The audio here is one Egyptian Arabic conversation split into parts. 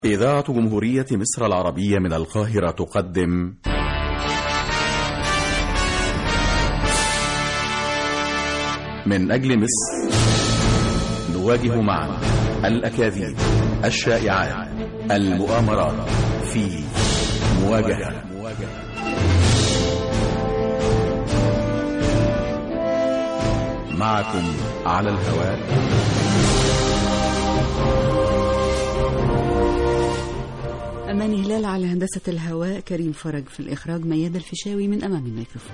إذاعة جمهورية مصر العربية من القاهرة تقدم من أجل مصر نواجه معا الأكاذيب الشائعات المؤامرات في مواجهة معكم على الهواء أماني هلال على هندسة الهواء كريم فرج في الإخراج ميادة الفيشاوي من أمام الميكروفون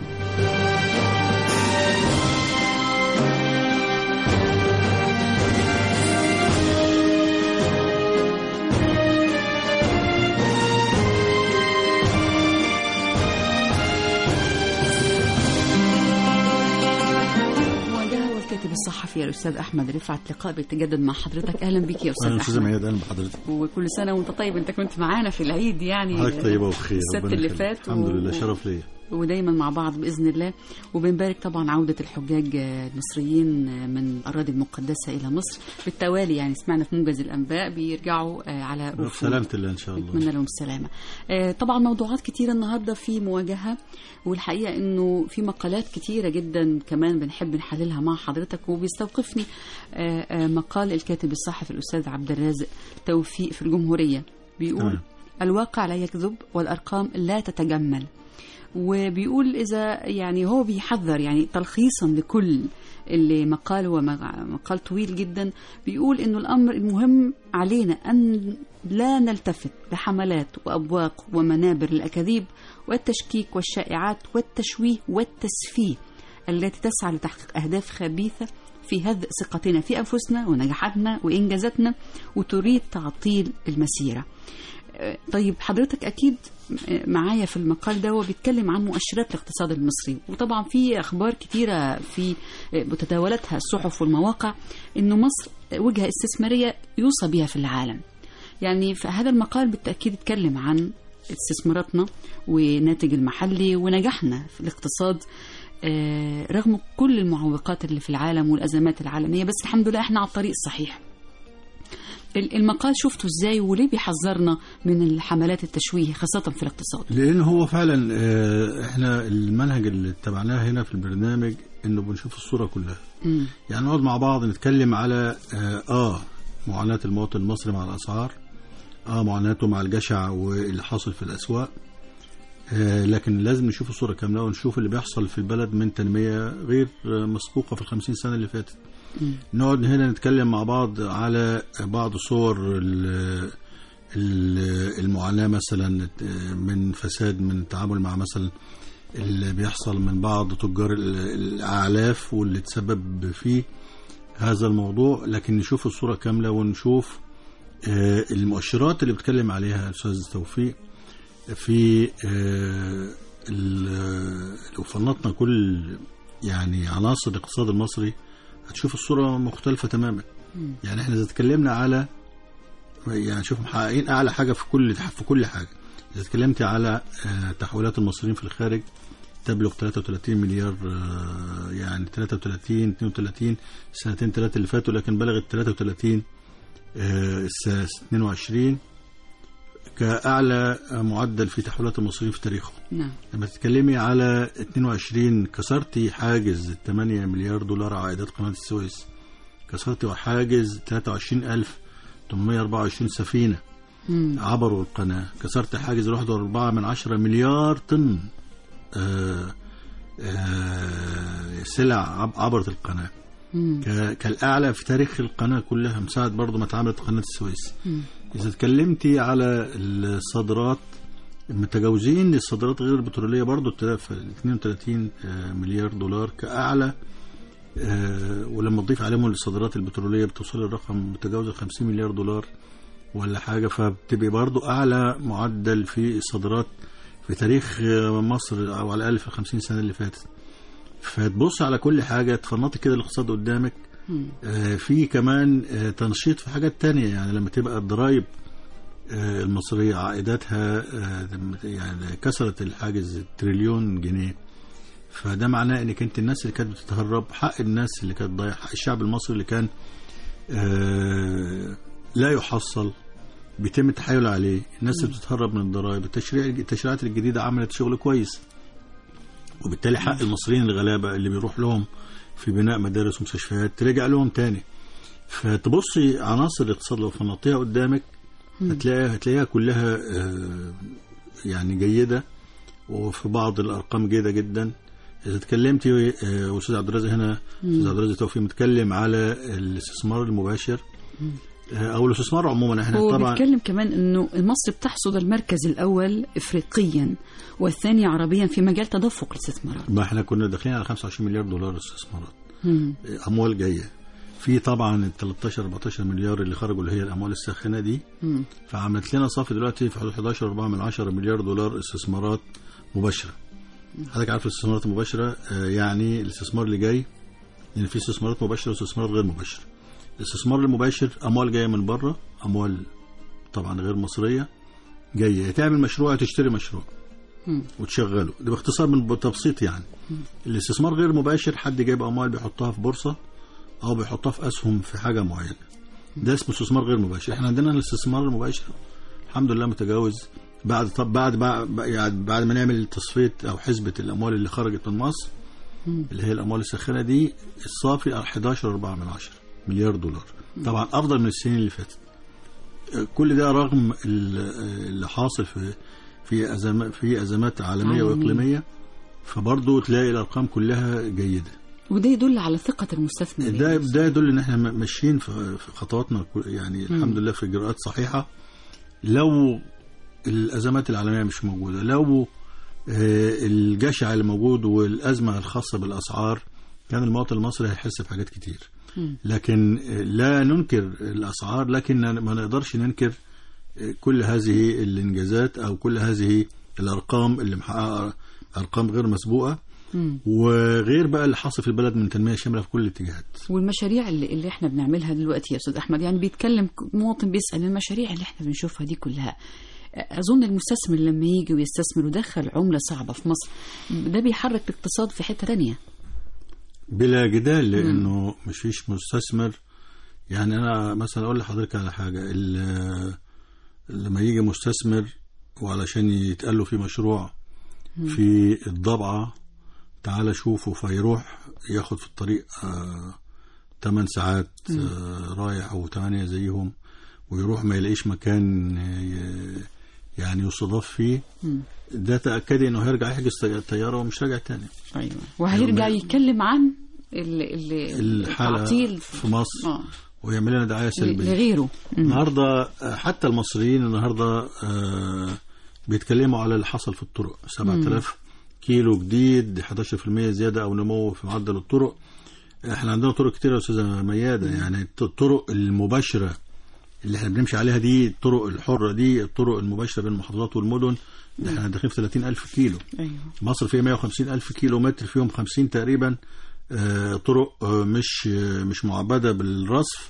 مواجهة والكاتب الصحفي الأستاذ أحمد رفعت لقاء بيتجدد مع حضرتك أهلا بك يا أستاذ اهلا استاذه أحمد ميادة اهلا بحضرتك وكل سنة وأنت طيب أنت كنت معانا في العيد يعني حضرتك طيبه وبخير السبت ربنا اللي يخليك. فات الحمد و- لله شرف ليا ودايما مع بعض باذن الله وبنبارك طبعا عوده الحجاج المصريين من الاراضي المقدسه الى مصر بالتوالي يعني سمعنا في موجز الانباء بيرجعوا آه، على وفود. سلامة الله ان شاء الله نتمنى لهم السلامة آه، طبعا موضوعات كتيرة النهاردة في مواجهة والحقيقة انه في مقالات كتيرة جدا كمان بنحب نحللها مع حضرتك وبيستوقفني آه، آه، مقال الكاتب الصحفي الأستاذ عبد الرازق توفيق في الجمهورية بيقول تمام. الواقع لا يكذب والأرقام لا تتجمل وبيقول إذا يعني هو بيحذر يعني تلخيصا لكل اللي مقال هو مقال طويل جدا بيقول انه الامر المهم علينا ان لا نلتفت لحملات وابواق ومنابر الاكاذيب والتشكيك والشائعات والتشويه والتسفيه التي تسعى لتحقيق اهداف خبيثه في هدء ثقتنا في انفسنا ونجاحاتنا وانجازاتنا وتريد تعطيل المسيره. آه، طيب حضرتك اكيد معايا في المقال ده هو بيتكلم عن مؤشرات الاقتصاد المصري وطبعا في اخبار كتيره في بتتداولتها الصحف والمواقع انه مصر وجهه استثماريه يوصى بها في العالم يعني في هذا المقال بالتاكيد اتكلم عن استثماراتنا والناتج المحلي ونجاحنا في الاقتصاد آه، رغم كل المعوقات اللي في العالم والازمات العالميه بس الحمد لله احنا على الطريق الصحيح ال- المقال شفته ازاي وليه بيحذرنا من الحملات التشويه خاصه في الاقتصاد لان هو فعلا آه، احنا المنهج اللي اتبعناه هنا في البرنامج انه بنشوف الصوره كلها مم. يعني نقعد مع بعض نتكلم على اه, آه معاناه المواطن المصري مع الاسعار اه معاناته مع الجشع واللي حاصل في الاسواق آه لكن لازم نشوف الصوره كامله ونشوف اللي بيحصل في البلد من تنميه غير آه، مسبوقه في الخمسين سنه اللي فاتت مم. نقعد هنا نتكلم مع بعض على بعض صور ال- ال- المعاناة مثلا من فساد من التعامل مع مثلا اللي بيحصل من بعض تجار ال- الأعلاف واللي تسبب فيه هذا الموضوع لكن نشوف الصورة كاملة ونشوف آه، المؤشرات اللي بتكلم عليها الأستاذ توفيق في آه، ال- لو فنطنا كل يعني عناصر الاقتصاد المصري هتشوف الصورة مختلفة تماما مم. يعني احنا اذا اتكلمنا على يعني شوف محققين اعلى حاجة في كل في كل حاجة اذا اتكلمت على آه، تحويلات المصريين في الخارج تبلغ 33 مليار آه، يعني 33 32 سنتين ثلاثة اللي فاتوا لكن بلغت 33 آه، السنة 22 كأعلى معدل في تحويلات المصريين في تاريخه نعم لما تتكلمي على 22 كسرتي حاجز 8 مليار دولار عائدات قناة السويس كسرتي حاجز 23824 سفينة مم. عبروا القناة كسرت حاجز 1.4 من 10 مليار طن آه، آه، سلع عب- عبرت القناة مم. ك- كالأعلى في تاريخ القناة كلها مساعد برضو ما اتعملت قناة السويس مم. إذا اتكلمتي على الصادرات متجاوزين الصادرات غير البترولية برضو ابتدى في 32 آه، مليار دولار كأعلى آه، ولما تضيف عليهم الصادرات البترولية بتوصل للرقم متجاوز ال 50 مليار دولار ولا حاجة فبتبقى برضو أعلى معدل في الصادرات في تاريخ آه، مصر أو على الأقل في ال 50 سنة اللي فاتت فتبص على كل حاجة تفنطي كده الاقتصاد قدامك مم. آه، في كمان آه، تنشيط في حاجات تانية يعني لما تبقى الضرائب آه، المصرية عائداتها آه، يعني كسرت الحاجز تريليون جنيه فده معناه انك انت الناس اللي كانت بتتهرب حق الناس اللي كانت ضايع حق الشعب المصري اللي كان آه، لا يحصل بيتم التحايل عليه الناس اللي بتتهرب من الضرائب التشريع التشريعات الجديده عملت شغل كويس وبالتالي حق المصريين الغلابه اللي بيروح لهم في بناء مدارس ومستشفيات ترجع لهم تاني فتبصي عناصر الاقتصاد لو فنطيها قدامك هتلاقيها هتلاقيها كلها آه، يعني جيده وفي بعض الارقام جيده جدا اذا اتكلمتي آه، واستاذ عبد الرازق هنا استاذ عبد الرازق توفيق متكلم على الاستثمار المباشر آه، او الاستثمار عموما احنا هو طبعا بيتكلم كمان انه مصر بتحصد المركز الاول افريقيا والثاني عربيا في مجال تدفق الاستثمارات ما احنا كنا داخلين على 25 مليار دولار استثمارات مم. اموال جايه في طبعا ال 13 14 مليار اللي خرجوا اللي هي الاموال الساخنه دي مم. فعملت لنا صافي دلوقتي في حدود 11 4 من 10 مليار دولار استثمارات مباشره حضرتك عارف الاستثمارات المباشره آه، يعني الاستثمار اللي جاي يعني في استثمارات مباشره واستثمارات غير مباشره الاستثمار المباشر اموال جايه من بره اموال طبعا غير مصريه جايه تعمل مشروع تشتري مشروع مم. وتشغله ده باختصار من بتبسيط يعني الاستثمار غير مباشر حد جايب اموال بيحطها في بورصه او بيحطها في اسهم في حاجه معينه ده اسمه استثمار غير مباشر احنا عندنا الاستثمار المباشر الحمد لله متجاوز بعد طب بعد بعد يعني بعد ما نعمل تصفيه او حسبه الاموال اللي خرجت من مصر اللي هي الاموال الساخنه دي الصافي 11 4 من 10 مليار دولار طبعا افضل من السنين اللي فاتت كل ده رغم ال- اللي حاصل في في ازمات في ازمات عالميه عالمية. واقليميه فبرضه تلاقي الارقام كلها جيده وده يدل على ثقة المستثمر ده يعني. ده يدل ان احنا ماشيين في في خطواتنا كل- يعني الحمد لله في اجراءات صحيحه لو الازمات العالميه مش موجوده لو آه، الجشع اللي موجود والازمه الخاصه بالاسعار كان المواطن المصري هيحس بحاجات كتير مم. لكن آه، لا ننكر الاسعار لكن ما نقدرش ننكر آه، كل هذه الانجازات او كل هذه الارقام اللي محققه ارقام غير مسبوقه مم. وغير بقى اللي حاصل في البلد من تنميه شامله في كل الاتجاهات والمشاريع اللي, اللي احنا بنعملها دلوقتي يا استاذ احمد يعني بيتكلم مواطن بيسال المشاريع اللي احنا بنشوفها دي كلها اظن المستثمر لما يجي ويستثمر ويدخل عمله صعبه في مصر ده بيحرك الاقتصاد في حته تانية بلا جدال لانه مش فيش مستثمر يعني انا مثلا اقول لحضرتك على حاجه ال- لما يجي مستثمر وعلشان يتقال له في مشروع في الضبعه تعال شوفه فيروح ياخد في الطريق آه 8 ساعات آه رايح او 8 زيهم ويروح ما يلاقيش مكان آه، يعني يستضاف فيه ده تاكدي انه هيرجع يحجز طياره ومش راجع تاني ايوه وهيرجع يوم- يتكلم عن ال ال الحاله التعطيل في مصر اه ويعمل لنا دعايه سلبيه لغيره مم. النهارده آه، حتى المصريين النهارده آه، بيتكلموا على اللي حصل في الطرق 7000 كيلو جديد 11% زياده او نمو في معدل الطرق احنا عندنا طرق كتير يا استاذه مياده يعني الط- الطرق المباشره اللي احنا بنمشي عليها دي الطرق الحره دي الطرق المباشره بين المحافظات والمدن ده احنا داخلين في 30000 كيلو ايوه مصر فيها 150 ألف كيلو متر فيهم 50 تقريبا آه، طرق آه، مش آه، مش معبدة بالرصف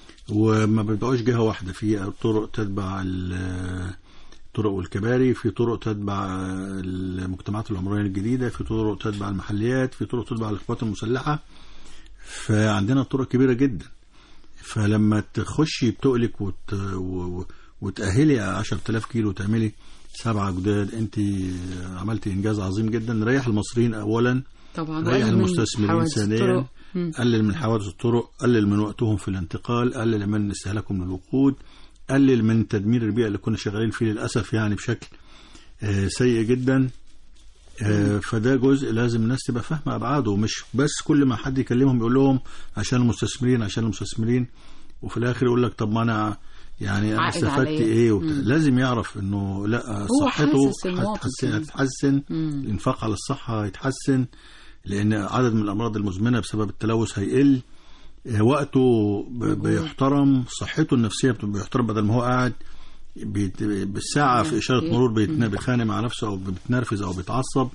وما بيبقوش جهة واحدة في طرق تتبع ال- الطرق والكباري في طرق تتبع آه، المجتمعات العمرانية الجديدة في طرق تتبع المحليات في طرق تتبع القوات المسلحة فعندنا طرق كبيرة جدا فلما تخشي بتقلك وت... و... و- وتأهلي 10000 كيلو وتعملي سبعة جداد انت عملتي انجاز عظيم جدا ريح المصريين اولا طبعا ريح وقلل من المستثمرين حوادث ثانيا الطرق. مم. قلل من حوادث الطرق قلل من وقتهم في الانتقال قلل من استهلاكهم للوقود قلل من تدمير البيئة اللي كنا شغالين فيه للأسف يعني بشكل آه، سيء جدا آه، فده جزء لازم الناس تبقى فاهمة أبعاده مش بس كل ما حد يكلمهم يقول لهم عشان المستثمرين عشان المستثمرين وفي الآخر يقول لك طب ما أنا يعني أنا عائد استفدت عليا. إيه وبتاع. مم. لازم يعرف إنه لا هو صحته حاسس المواطن هتحسن كده. هتتحسن مم. الإنفاق على الصحة هيتحسن لأن عدد من الأمراض المزمنة بسبب التلوث هيقل آه، وقته ب- بيحترم صحته النفسية بت- بيحترم بدل ما هو قاعد بيت- بالساعة في إشارة مرور بيتنا- بيتخانق مع نفسه أو بيتنرفز أو بيتعصب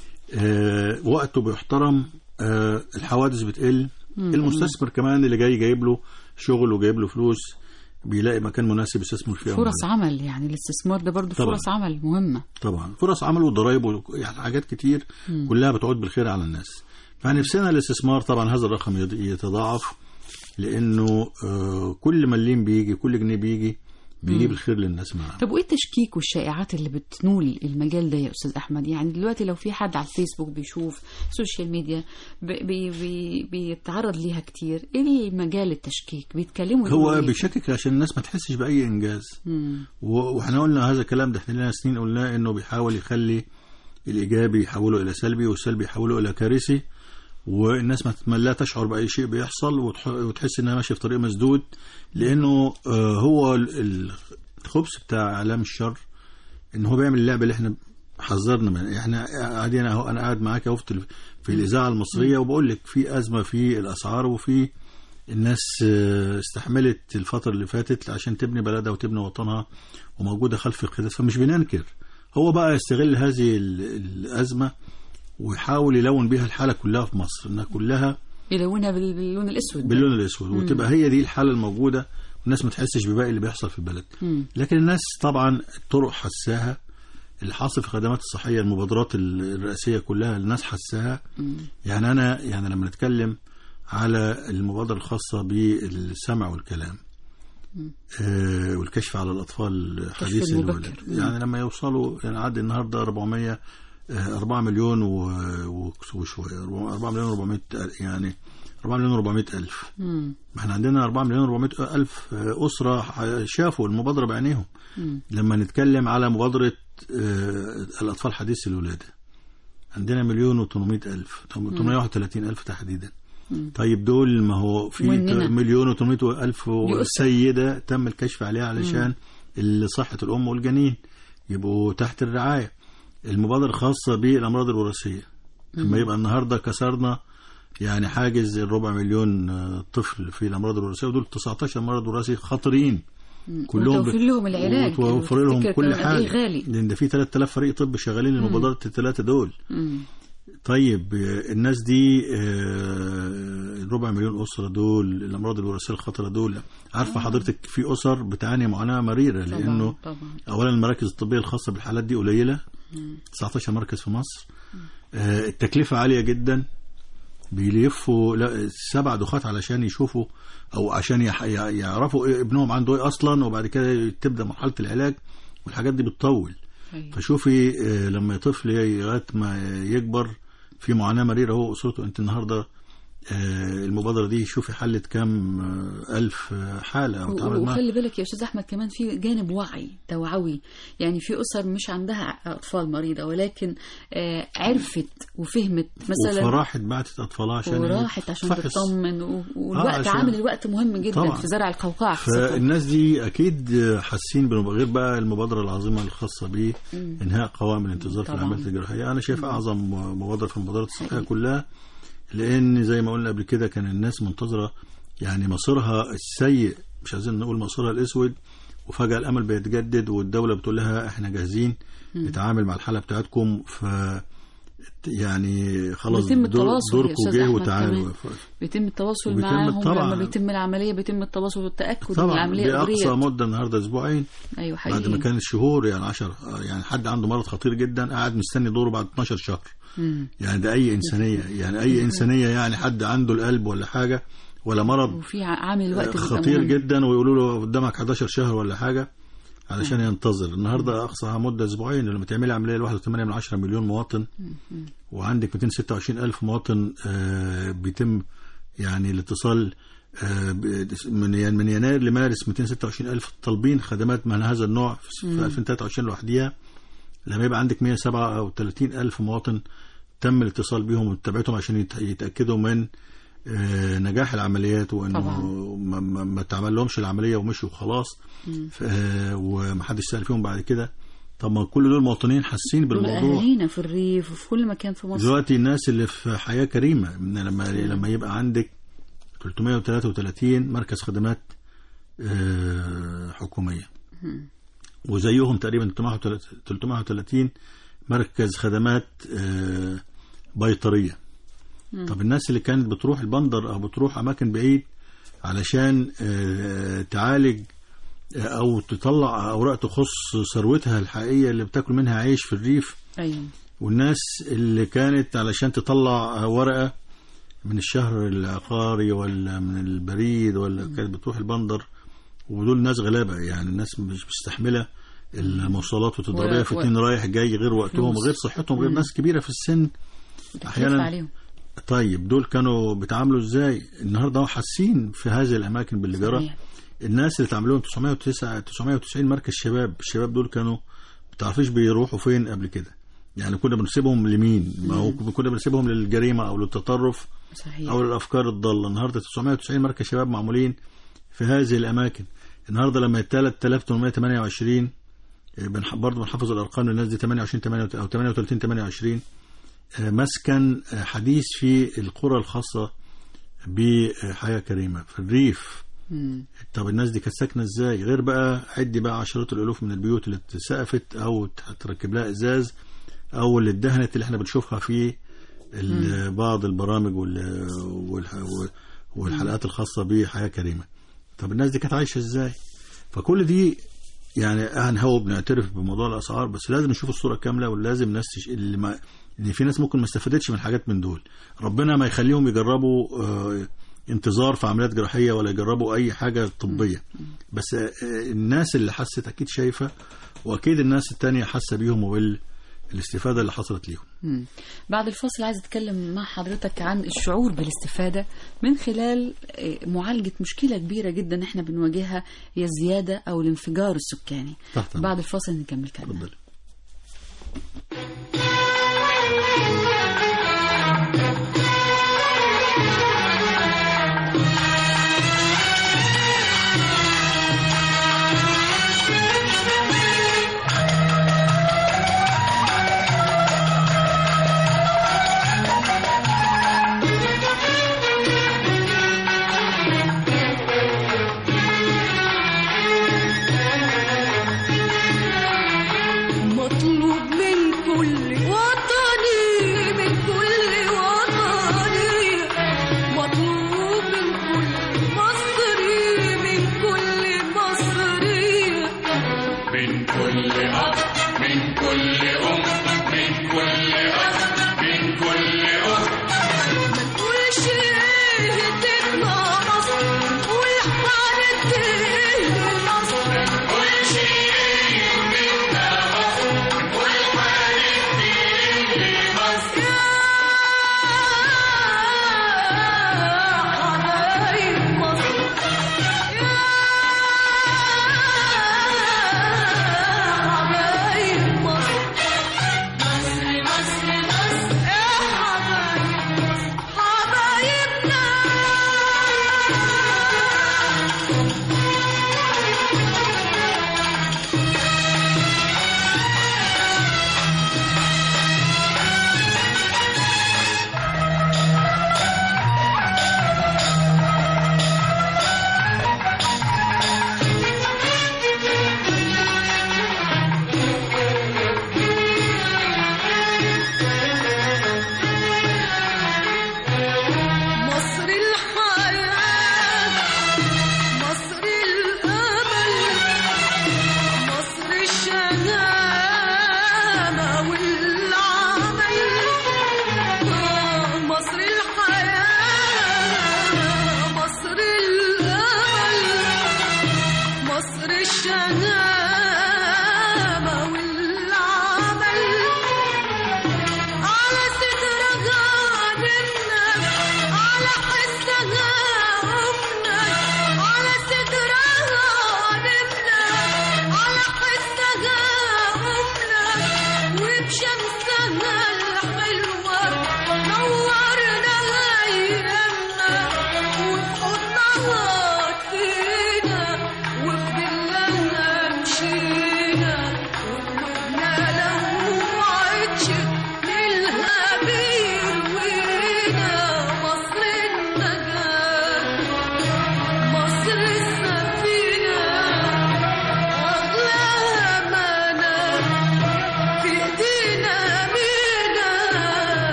آه، وقته بيحترم آه، الحوادث بتقل المستثمر كمان اللي جاي جايب له شغل وجايب له فلوس بيلاقي مكان مناسب يستثمر فيه فرص عمل يعني الاستثمار ده برضو طبعا. فرص عمل مهمة طبعا فرص عمل وضرائب و- يعني حاجات كتير كلها بتعود بالخير على الناس فنفسنا الاستثمار طبعا هذا الرقم يض- يتضاعف لانه آه، كل مليم بيجي كل جنيه بيجي بيجيب الخير للناس معاه طب وايه التشكيك والشائعات اللي بتنول المجال ده يا استاذ احمد يعني دلوقتي لو في حد على الفيسبوك بيشوف سوشيال ميديا بي بي بي بيتعرض ليها كتير ايه المجال التشكيك بيتكلموا هو يقولوا إيه؟ بيشكك عشان الناس ما تحسش باي انجاز مم. و- واحنا قلنا هذا الكلام ده احنا لنا سنين قلنا انه بيحاول يخلي الايجابي يحوله الى سلبي والسلبي يحوله الى كارثي والناس ما تت- لا تشعر باي شيء بيحصل وتح- وتحس انها ماشيه في طريق مسدود لانه آه، هو ال- الخبث بتاع اعلام الشر ان هو بيعمل اللعبه اللي احنا حذرنا منها احنا قاعدين اهو انا قاعد معاك اهو في التلف- في الاذاعه المصريه وبقول لك في ازمه في الاسعار وفي الناس آه، استحملت الفترة اللي فاتت عشان تبني بلدها وتبني وطنها وموجودة خلف القيادات فمش بننكر هو بقى يستغل هذه ال- الأزمة ويحاول يلون بيها الحالة كلها في مصر إنها كلها يلونها بال- باللون الاسود ده. باللون الأسود وتبقى هي دي الحالة الموجودة والناس ما تحسش بباقي اللي بيحصل في البلد مم. لكن الناس طبعا الطرق حساها اللي حاصل في الخدمات الصحية المبادرات ال- الرئاسية كلها الناس حساها يعني أنا يعني لما نتكلم على المبادرة الخاصة بالسمع والكلام آه والكشف على الأطفال حديث المبكر. الولادة مم. يعني لما يوصلوا يعني عدى النهاردة 400 آه 4 مليون و- و- وشوية 4 مليون 400 يعني 4 مليون 400 ألف مم. ما احنا عندنا 4 مليون 400 ألف أسرة ح- شافوا المبادرة بعينيهم مم. لما نتكلم على مبادرة آه، الأطفال حديث الولادة عندنا مليون و800 ألف 831 ألف تحديدا طيب دول ما هو في وإننا. مليون و800 ألف أسرة. سيدة تم الكشف عليها علشان صحة الأم والجنين يبقوا تحت الرعاية المبادرة الخاصة بالأمراض الوراثية لما يبقى النهاردة كسرنا يعني حاجز الربع مليون آه، طفل في الأمراض الوراثية ودول 19 مرض وراثي خطرين كلهم وتوفير لهم العلاج وتوفر لهم تفتكر كل كمان قد إيه حاجه غالي لان ده في 3000 فريق طب شغالين المبادرات الثلاثه دول مم. طيب آه، الناس دي آه، الربع مليون اسره دول الامراض الوراثيه الخطره دول عارفه حضرتك في اسر بتعاني معاناه مريره طبعا لانه طبعا اولا المراكز الطبيه الخاصه بالحالات دي قليله 19 مركز في مصر آه، التكلفه عاليه جدا بيلفوا لا سبع دخات علشان يشوفوا او عشان يح- يع- يعرفوا إيه ابنهم عنده ايه اصلا وبعد كده تبدا مرحله العلاج والحاجات دي بتطول أيوة. فشوفي آه، لما طفل لغايه ما يكبر في معاناه مريره هو اسرته انت النهارده آه، المبادره دي شوفي حلت كام آه، الف آه، حاله او اتعاملت معاها وخلي بالك يا استاذ احمد كمان في جانب وعي توعوي يعني في اسر مش عندها اطفال مريضه ولكن آه، عرفت وفهمت مثلا وفراحت بعتت اطفالها عشان وراحت عشان تفحص. تطمن و- والوقت عشان- عامل الوقت مهم جدا طبعا. في زرع القوقعه خاصة. فالناس دي اكيد حاسين بالمب- غير بقى المبادره العظيمه الخاصه بانهاء قوائم الانتظار في طبعا. العمليات الجراحيه انا شايف اعظم مبادره في المبادرات الصحيه كلها لان زي ما قلنا قبل كده كان الناس منتظره يعني مصيرها السيء مش عايزين نقول مصيرها الاسود وفجاه الامل بيتجدد والدوله بتقول لها احنا جاهزين نتعامل مع الحاله بتاعتكم ف يعني خلاص بيتم دور- التواصل يا دوركم أستاذ جه أحمد وتعالوا كمان. بيتم التواصل وبيتم معاهم طبعاً. لما بيتم العمليه بيتم التواصل والتاكد ان طبعا العمليه باقصى اجريت مده النهارده اسبوعين ايوه حقيقي بعد ما كانت شهور يعني 10 يعني حد عنده مرض خطير جدا قاعد مستني دوره بعد 12 شهر مم. يعني ده اي انسانيه يعني اي انسانيه يعني حد عنده القلب ولا حاجه ولا مرض وفي ع- عامل الوقت بيبقى خطير مهم. جدا ويقولوا له قدامك 11 شهر ولا حاجه علشان ينتظر النهارده اقصى مده اسبوعين لما تعملي عمليه لواحد 8 من 10 مليون مواطن وعندك 226 الف مواطن آه، بيتم يعني الاتصال آه، ب- من يعني من يناير لمارس 226 الف طالبين خدمات من هذا النوع في في 2023 لوحديها لما يبقى عندك 137 الف مواطن تم الاتصال بيهم وتابعتهم عشان يت- يتاكدوا من آه، نجاح العمليات وانه طبعاً. ما, ما, ما تعمل لهمش العمليه ومشوا وخلاص ف- آه، ومحدش سال فيهم بعد كده طب ما كل دول مواطنين حاسين دول بالموضوع اهالينا في الريف وفي كل مكان في مصر دلوقتي الناس اللي في حياة كريمة من لما لما يبقى عندك 333 مركز خدمات آه، حكومية وزيهم تقريبا 330 مركز خدمات آه، بيطرية طب الناس اللي كانت بتروح البندر أو بتروح أماكن بعيد علشان آه، تعالج آه، أو تطلع أوراق تخص ثروتها الحقيقية اللي بتاكل منها عيش في الريف ايوه والناس اللي كانت علشان تطلع ورقة من الشهر العقاري ولا من البريد ولا كانت بتروح البندر ودول ناس غلابه يعني الناس مش مستحمله المواصلات وتضربيها و- في و- اتنين رايح جاي غير وقتهم فلوس. غير صحتهم غير مم. ناس كبيره في السن تكلفة أحياناً عليهم طيب دول كانوا بيتعاملوا ازاي النهارده هو حاسين في هذه الاماكن باللي جرى صحيح. الناس اللي اتعمل لهم 909 990 مركز شباب الشباب دول كانوا ما تعرفيش بيروحوا فين قبل كده يعني كنا بنسيبهم لمين ما هو كنا بنسيبهم للجريمه او للتطرف صحيح او للافكار الضاله النهارده 990 مركز شباب معمولين في هذه الاماكن النهارده لما يتقال 3828 بنح... برضه بنحفظ الارقام للناس دي 28 8 او 38 28 آه، مسكن آه، حديث في القرى الخاصه بحياه كريمه في الريف مم. طب الناس دي كانت ساكنه ازاي غير بقى عدي بقى عشرات الالوف من البيوت اللي اتسقفت او تركب لها ازاز او اللي اتدهنت اللي احنا بنشوفها في ال- بعض البرامج وال- والح- والحلقات الخاصه بحياه كريمه طب الناس دي كانت عايشه ازاي فكل دي يعني احنا هو بنعترف بموضوع الاسعار بس لازم نشوف الصوره كامله ولازم الناس تش... اللي ما ان في ناس ممكن ما استفادتش من حاجات من دول ربنا ما يخليهم يجربوا آه، انتظار في عمليات جراحيه ولا يجربوا اي حاجه طبيه بس آه، الناس اللي حست اكيد شايفه واكيد الناس التانية حاسه بيهم وبالاستفاده اللي حصلت ليهم مم. بعد الفصل عايز اتكلم مع حضرتك عن الشعور بالاستفاده من خلال آه، معالجه مشكله كبيره جدا احنا بنواجهها هي الزياده او الانفجار السكاني تحت أمرك. بعد الفصل نكمل كلامنا اتفضل مطلوب من كل وطني من كل وطني مطلوب من كل مصري من كل مصري من كل أب من كل أم من كل أب من كل أم ما نقولش هتبقى مصر نقول حارتين مصر كل شيء منا مصر والحارتين لمصر حبايب مصر حبايب مصر مصر مصر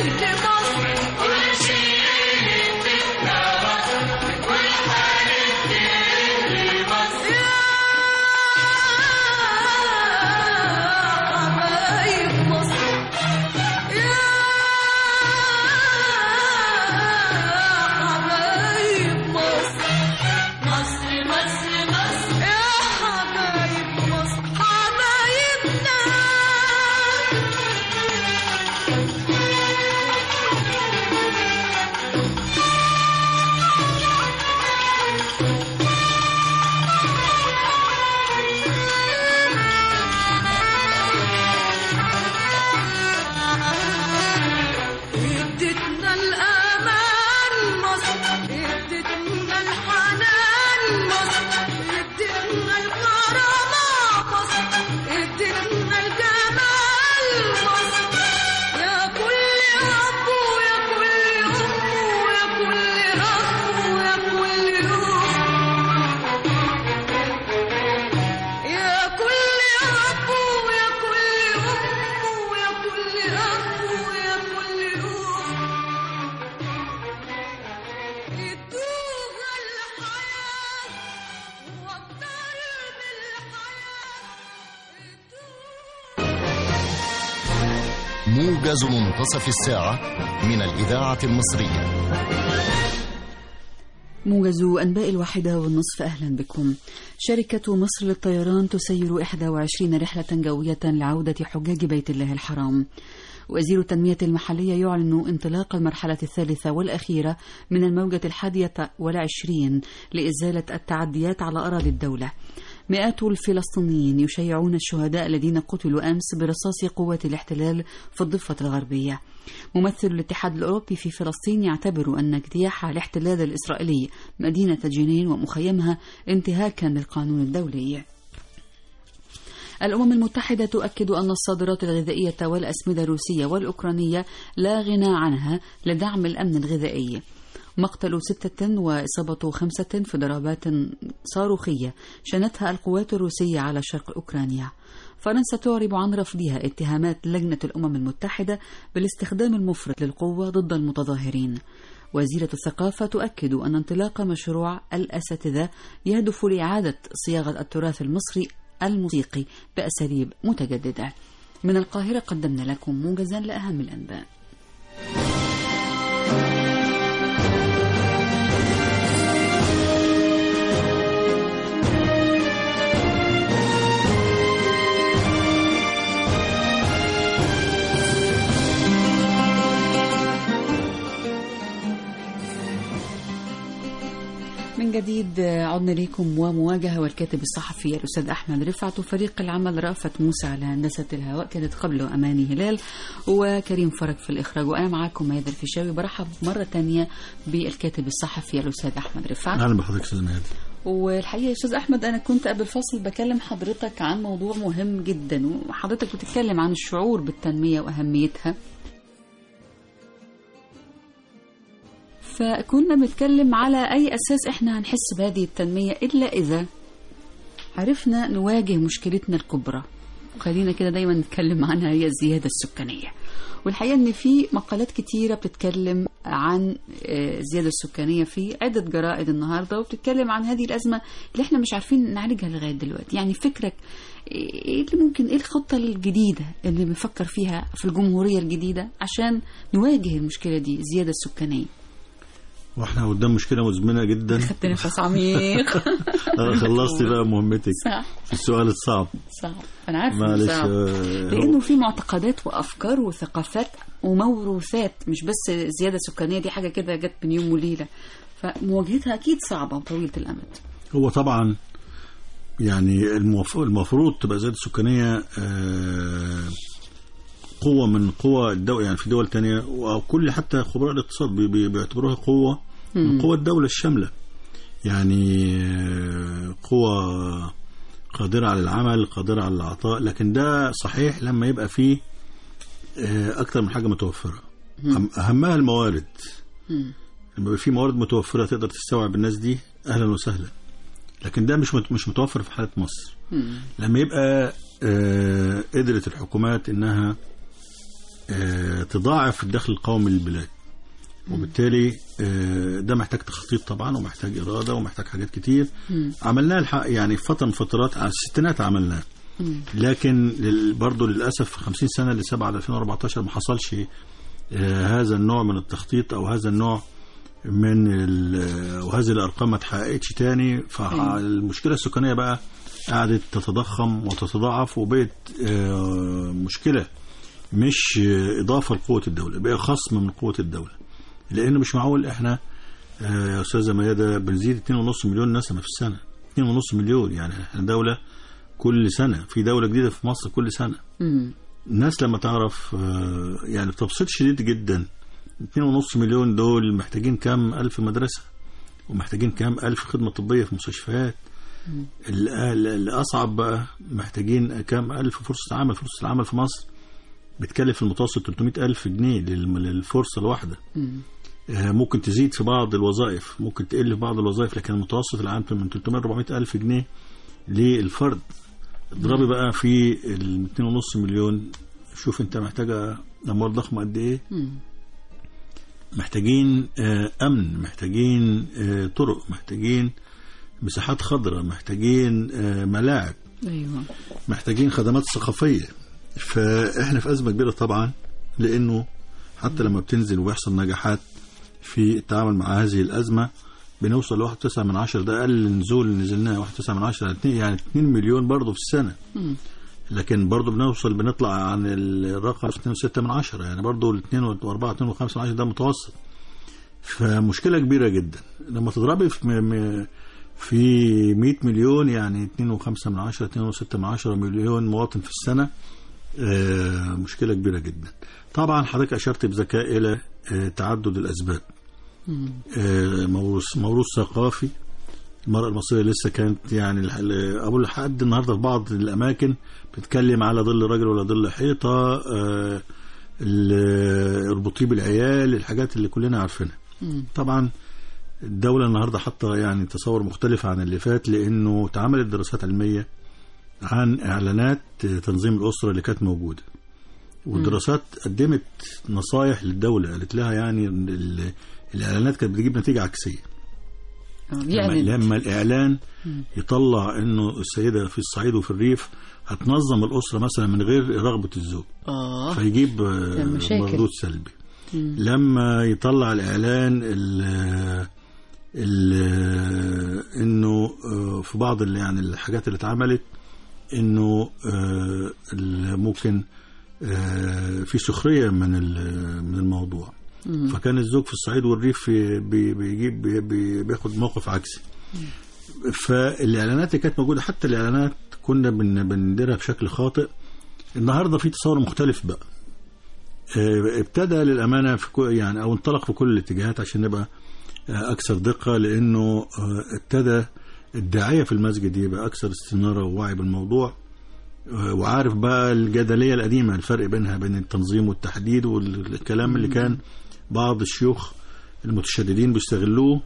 لمصر يا حبايب مصر يا حبايب مصر مصر مصر مصر يا حبايب مصر حبايبنا ادتنا الامان مصر ادتنا الحنان مصر ادتنا الكرامه مصر ادتنا الجمال مصر يا كل اب ويا كل ام ويا كل اخ ويا كل اخت يا كل اب ويا كل ام ويا كل اخ ويا كل اخت ادوها الحياه والطير بالحياه ادوها موجز منتصف الساعة من الإذاعة المصرية موجز أنباء الواحدة والنصف أهلا بكم شركة مصر للطيران تسير 21 رحلة جوية لعودة حجاج بيت الله الحرام وزير التنمية المحلية يعلن انطلاق المرحلة الثالثة والأخيرة من الموجة الحادية والعشرين لإزالة التعديات على أراضي الدولة مئات الفلسطينيين يشيعون الشهداء الذين قتلوا أمس برصاص قوات الاحتلال في الضفة الغربية ممثل الاتحاد الأوروبي في فلسطين يعتبر أن اجتياح الاحتلال الإسرائيلي مدينة جنين ومخيمها انتهاكا للقانون الدولي الأمم المتحدة تؤكد أن الصادرات الغذائية والأسمدة الروسية والأوكرانية لا غنى عنها لدعم الأمن الغذائي مقتل ستة وإصابة خمسة في ضربات صاروخية شنتها القوات الروسية على شرق أوكرانيا فرنسا تعرب عن رفضها اتهامات لجنة الأمم المتحدة بالاستخدام المفرط للقوة ضد المتظاهرين وزيرة الثقافة تؤكد أن انطلاق مشروع الأساتذة يهدف لإعادة صياغة التراث المصري الموسيقي بأساليب متجددة من القاهرة قدمنا لكم موجزا لأهم الأنباء من جديد عدنا لكم ومواجهة والكاتب الصحفي الأستاذ أحمد رفعت وفريق العمل رأفت موسى على هندسة الهواء كانت قبله أماني هلال وكريم فرج في الإخراج وأنا معاكم ميادة الفيشاوي برحب مرة تانية بالكاتب الصحفي الأستاذ أحمد رفعت اهلا بحضرتك استاذ مهدي والحقيقة يا أستاذ أحمد أنا كنت قبل الفصل بكلم حضرتك عن موضوع مهم جدا وحضرتك بتتكلم عن الشعور بالتنمية وأهميتها فكنا بنتكلم على أي أساس إحنا هنحس بهذه التنمية إلا إذا عرفنا نواجه مشكلتنا الكبرى خلينا كده دايما نتكلم عنها هي الزيادة السكانية والحقيقة إن في مقالات كتيرة بتتكلم عن آه، الزيادة السكانية في عدة جرائد النهاردة وبتتكلم عن هذه الأزمة اللي إحنا مش عارفين نعالجها لغاية دلوقتي يعني فكرك إيه اللي ممكن إيه الخطة الجديدة اللي بنفكر فيها في الجمهورية الجديدة عشان نواجه المشكلة دي الزيادة السكانية واحنا قدام مشكله مزمنه جدا خدت نفس عميق آه، خلصتي بقى مهمتك صح في السؤال الصعب صعب انا عارفه إنه معلش صعب آه، لانه هو- في معتقدات وافكار وثقافات وموروثات مش بس زياده سكانيه دي حاجه كده جت من يوم وليله فمواجهتها اكيد صعبه وطويله الامد هو طبعا يعني المف- المفروض تبقى زيادة سكانية آه، قوة من قوى الدولة يعني في دول تانية وكل حتى خبراء الاقتصاد بي- بي- بيعتبروها قوة من قوى الدولة الشاملة يعني آه، قوة قادرة على العمل قادرة على العطاء لكن ده صحيح لما يبقى فيه آه، أكتر من حاجة متوفرة أهم- أهمها الموارد لما يبقى في موارد متوفرة تقدر تستوعب الناس دي أهلا وسهلا لكن ده مش مت- مش متوفر في حالة مصر لما يبقى آه، قدرت الحكومات انها آه، تضاعف الدخل القومي للبلاد وبالتالي آه، ده محتاج تخطيط طبعا ومحتاج اراده ومحتاج حاجات كتير عملناه الحق يعني في فتره من فترات على الستينات عملناه لكن لل- برضه للاسف 50 سنه اللي سابقه على 2014 ما حصلش آه، هذا النوع من التخطيط او هذا النوع من ال- وهذه الارقام ما اتحققتش تاني فالمشكله السكانيه بقى قعدت تتضخم وتتضاعف وبقت آه، مشكله مش آه، اضافه لقوه الدوله بقى خصم من قوه الدوله لانه مش معقول احنا آه، يا استاذه ميادة بنزيد 2.5 مليون نسمه في السنه 2.5 مليون يعني احنا دوله كل سنه في دوله جديده في مصر كل سنه مم. الناس لما تعرف آه، يعني بتبسيط شديد جدا 2.5 مليون دول محتاجين كام ألف مدرسة ومحتاجين كام ألف خدمة طبية في مستشفيات ال- ال- الأصعب بقى محتاجين كام ألف فرصة عمل فرصة العمل في مصر بتكلف في المتوسط 300 ألف جنيه للم- للفرصة الواحدة آه، ممكن تزيد في بعض الوظائف ممكن تقل في بعض الوظائف لكن المتوسط العام من 300 400 ألف جنيه للفرد اضربي بقى في ال 2.5 مليون شوف انت محتاجه اموال ضخمه قد ايه محتاجين آه، امن محتاجين آه، طرق محتاجين مساحات خضراء محتاجين آه، ملاعب ايوه محتاجين خدمات ثقافيه فاحنا في ازمه كبيره طبعا لانه حتى لما بتنزل وبيحصل نجاحات في التعامل مع هذه الازمه بنوصل ل 1.9 من عشرة ده اقل نزول نزلناه 1.9 من عشرة يعني 2 مليون برضه في السنه لكن برضه بنوصل بنطلع عن الرقم 2.6 من عشرة يعني برضه ال 2 و4 2 و5 من عشرة ده متوسط فمشكله كبيره جدا لما تضربي في م- م- في 100 مليون يعني 2.5 من عشرة 2.6 من عشرة مليون مواطن في السنه آه، مشكله كبيره جدا طبعا حضرتك اشرت بذكاء الى آه، تعدد الاسباب آه، موروث موروث ثقافي المرأة المصرية لسه كانت يعني الح- ال- أقول لحد النهاردة في بعض الأماكن بتتكلم على ظل راجل ولا ظل حيطة آه، ال- اربطيه بالعيال الحاجات اللي كلنا عارفينها طبعا الدولة النهاردة حاطة يعني تصور مختلف عن اللي فات لأنه اتعملت دراسات علمية عن إعلانات تنظيم الأسرة اللي كانت موجودة والدراسات قدمت نصايح للدولة قالت لها يعني إن ال- الإعلانات كانت بتجيب نتيجة عكسية آه، لما, يعني لما الإعلان يطلع إنه السيدة في الصعيد وفي الريف هتنظم الأسرة مثلا من غير رغبة الزوج اه فيجيب آه، ده مشاكل. مردود سلبي لما يطلع الاعلان ال ال انه آه، في بعض ال- يعني الحاجات اللي اتعملت انه آه، ال- ممكن آه، في سخريه من ال- من الموضوع فكان الزوج في الصعيد والريف بي- بيجيب بي- بي- بياخد موقف عكسي فالاعلانات اللي كانت موجوده حتى الاعلانات كنا بن- بنديرها بشكل خاطئ النهارده في تصور مختلف بقى آه، ابتدى للامانه في كو يعني او انطلق في كل الاتجاهات عشان نبقى آه، اكثر دقه لانه آه، ابتدى الداعيه في المسجد يبقى اكثر استناره ووعي بالموضوع آه، وعارف بقى الجدليه القديمه الفرق بينها بين التنظيم والتحديد والكلام اللي كان بعض الشيوخ المتشددين بيستغلوه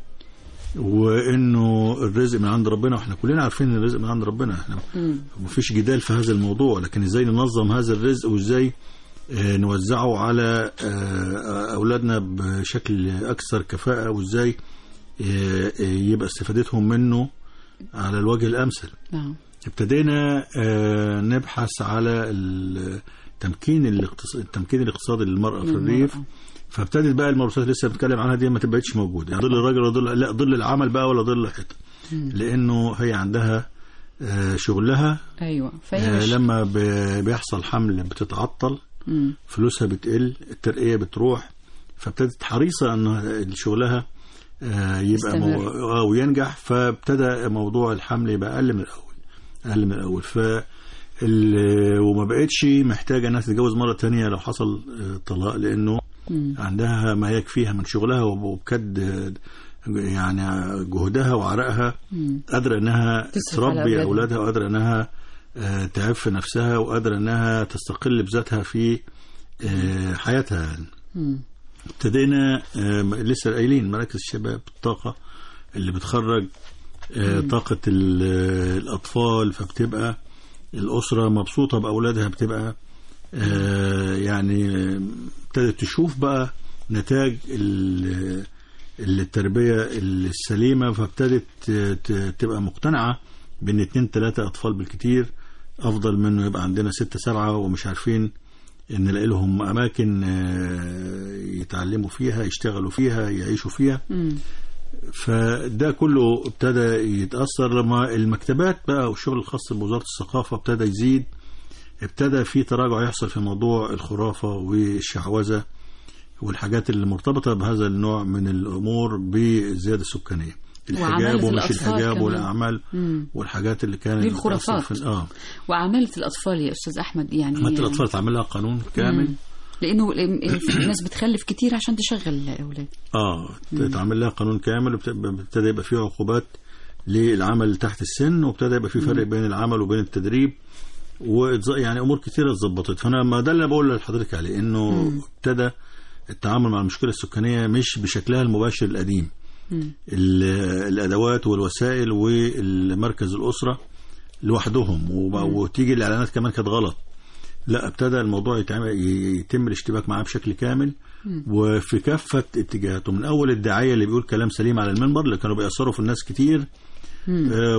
وانه الرزق من عند ربنا واحنا كلنا عارفين ان الرزق من عند ربنا احنا مفيش جدال في هذا الموضوع لكن ازاي ننظم هذا الرزق وازاي آه، نوزعه على آه، اولادنا بشكل اكثر كفاءه وازاي آه، آه، يبقى استفادتهم منه على الوجه الامثل نعم ابتدينا آه، نبحث على التمكين الاقتص- التمكين الاقتصادي للمرأة في الريف فابتدت بقى الموروثات اللي لسه بنتكلم عنها دي ما تبقتش موجوده يعني ظل الراجل ولا ظل لا ظل العمل بقى ولا ظل الحيطه لانه هي عندها آه، شغلها ايوه فهي آه، مش لما ب- بيحصل حمل بتتعطل مم. فلوسها بتقل الترقيه بتروح فابتدت حريصه ان شغلها آه، يبقى مو... يستمر. آه، وينجح فابتدى موضوع الحمل يبقى اقل من الاول اقل من الاول ف ال- وما بقتش محتاجه انها تتجوز مره تانية لو حصل آه، طلاق لانه عندها ما يكفيها من شغلها وب- وبكد آه، يعني جهدها وعرقها قادره انها تصرف على تربي أولادها. اولادها وقادره انها آه، تعب في نفسها وقادره انها تستقل بذاتها في آه، حياتها يعني. مم. ابتدينا آه، لسه قايلين مراكز الشباب الطاقه اللي بتخرج آه، طاقه ال- آه، الاطفال فبتبقى الاسره مبسوطه باولادها بتبقى آه، يعني آه، ابتدت تشوف بقى نتاج ال- التربية السليمة فابتدت ت- تبقى مقتنعة بان اتنين تلاتة اطفال بالكتير افضل من انه يبقى عندنا ستة سبعة ومش عارفين ان نلاقي لهم اماكن آه، يتعلموا فيها يشتغلوا فيها يعيشوا فيها مم. فده كله ابتدى يتأثر لما المكتبات بقى والشغل الخاص بوزارة الثقافة ابتدى يزيد ابتدى في تراجع يحصل في موضوع الخرافة والشعوذة والحاجات اللي مرتبطة بهذا النوع من الأمور بالزيادة السكانية الحجاب وعمالة ومش الأطفال الحجاب كمان. والأعمال مم. والحاجات اللي كانت دي الخرافات. بتحصل في اه وعمالة الأطفال يا أستاذ أحمد يعني حتى الأطفال اتعمل لها قانون كامل مم. لأنه ال- في ناس بتخلف كتير عشان تشغل الأولاد اه اتعمل لها قانون كامل وابت- ابتدى يبقى فيه عقوبات للعمل تحت السن وابتدى يبقى فيه فرق بين العمل وبين التدريب واتز- يعني امور كتيره اتظبطت فانا ما ده اللي بقول لحضرتك عليه انه ابتدى التعامل مع المشكله السكانيه مش بشكلها المباشر القديم مم. ال- الادوات والوسائل والمركز الاسره لوحدهم وب- وتيجي الاعلانات كمان كانت غلط لا ابتدى الموضوع يتعمل يتم الاشتباك معاه بشكل كامل وفي كافه اتجاهاته من اول الداعيه اللي بيقول كلام سليم على المنبر اللي كانوا بيأثروا في الناس كتير آه،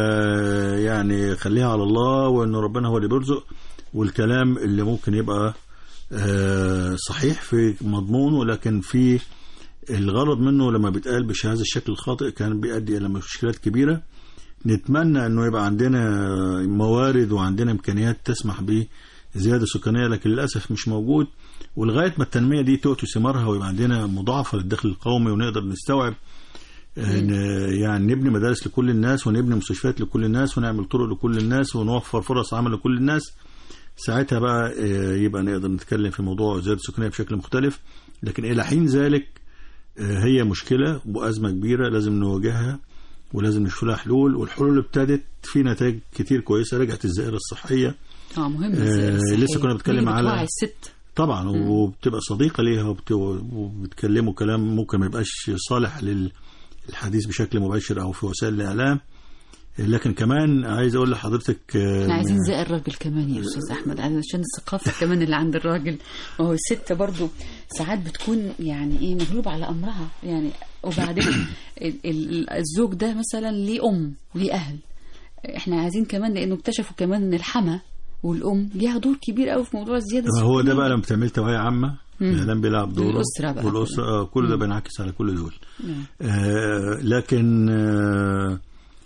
ويعني خليها على الله وان ربنا هو اللي بيرزق والكلام اللي ممكن يبقى آه، صحيح في مضمونه ولكن في الغرض منه لما بيتقال بهذا الشكل الخاطئ كان بيؤدي الى مشكلات كبيره نتمنى انه يبقى عندنا موارد وعندنا امكانيات تسمح بزياده سكانيه لكن للاسف مش موجود ولغايه ما التنميه دي تؤتي ثمارها ويبقى عندنا مضاعفه للدخل القومي ونقدر نستوعب آه، ن- يعني نبني مدارس لكل الناس ونبني مستشفيات لكل الناس ونعمل طرق لكل الناس ونوفر فرص عمل لكل الناس ساعتها بقى آه، يبقى نقدر نتكلم في موضوع زيادة السكانية بشكل مختلف لكن إلى حين ذلك آه، هي مشكلة وأزمة كبيرة لازم نواجهها ولازم نشوف لها حلول والحلول ابتدت في نتائج كتير كويسة رجعت الزائرة الصحية اه مهم آه، الزيادة الصحية. لسه كنا بنتكلم هي على- بتوعي الست طبعا وبتبقى صديقة ليها وبت- وبتكلموا كلام ممكن ما يبقاش صالح للحديث بشكل مباشر أو في وسائل الإعلام لكن كمان عايز أقول لحضرتك آه، احنا عايزين زي الراجل كمان يا استاذ احمد علشان الثقافه كمان اللي عند الراجل ما هو الست برضو ساعات بتكون يعني ايه مغلوب على امرها يعني وبعدين ال- ال- الزوج ده مثلا ليه ام ليه اهل احنا عايزين كمان لانه اكتشفوا كمان ان الحما والام ليها دور كبير قوي في موضوع الزياده ما هو ده السكانية. بقى لما بتعمل توعية عامة الإعلام بيلعب دوره والأسرة بقى. والأسرة آه كل ده بينعكس على كل دول نعم. آه لكن آه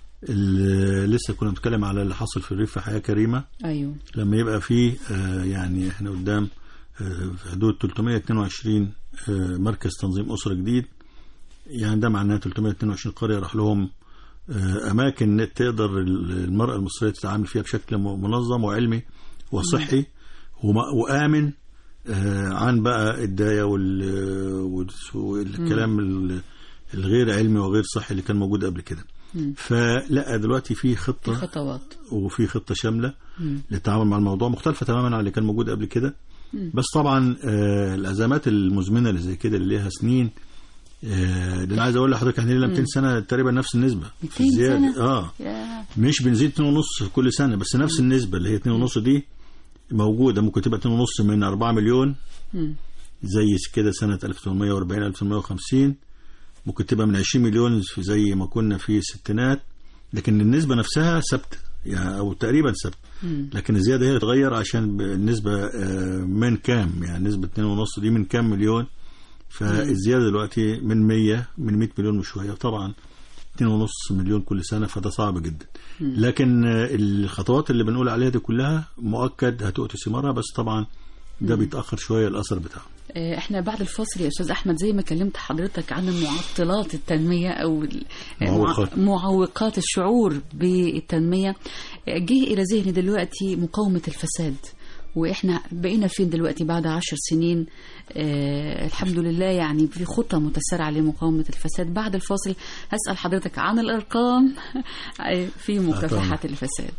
ال- لسه كنا بنتكلم على اللي حصل في الريف في حياة كريمة ايوه لما يبقى فيه آه يعني احنا قدام آه في حدود 322 آه مركز تنظيم أسرة جديد يعني ده معناه 322 قرية راح لهم آه أماكن تقدر المرأة المصرية تتعامل فيها بشكل م- منظم وعلمي وصحي وما- وآمن آه عن بقى الداية وال- وال- والكلام ال- الغير علمي وغير صحي اللي كان موجود قبل كده فلا دلوقتي في في خطة خطوات وفي خطه شامله للتعامل مع الموضوع مختلفه تماما عن اللي كان موجود قبل كده بس طبعا آه الازمات المزمنه اللي زي كده اللي ليها سنين آه ده انا عايز اقول لحضرتك احنا لنا 200 سنه تقريبا نفس النسبه 200 الزيادة. سنة؟ اه يا مش بنزيد 2.5 كل سنه بس نفس النسبه اللي هي 2.5 دي موجوده ممكن تبقى 2.5 من 4 مليون مم. زي كده سنه 1840 1850 ممكن تبقى من 20 مليون في زي ما كنا في الستينات لكن النسبه نفسها ثابته يعني او تقريبا ثابته لكن الزياده هي تتغير عشان ب- النسبه آه، من كام يعني نسبه 2.5 دي من كام مليون فالزياده دلوقتي من 100 من 100 مليون وشويه طبعا 2.5 مليون كل سنه فده صعب جدا لكن آه، الخطوات اللي بنقول عليها دي كلها مؤكد هتؤتي ثمارها بس طبعا ده بيتاخر شويه الاثر بتاعه آه، احنا بعد الفاصل يا استاذ احمد زي ما كلمت حضرتك عن معطلات التنميه او ال- معوقات. مع- معوقات الشعور بالتنميه آه، جه الى ذهني دلوقتي مقاومه الفساد واحنا بقينا فين دلوقتي بعد عشر سنين آه الحمد لله يعني في خطة متسارعة لمقاومة الفساد بعد الفاصل هسأل حضرتك عن الأرقام في مكافحة الفساد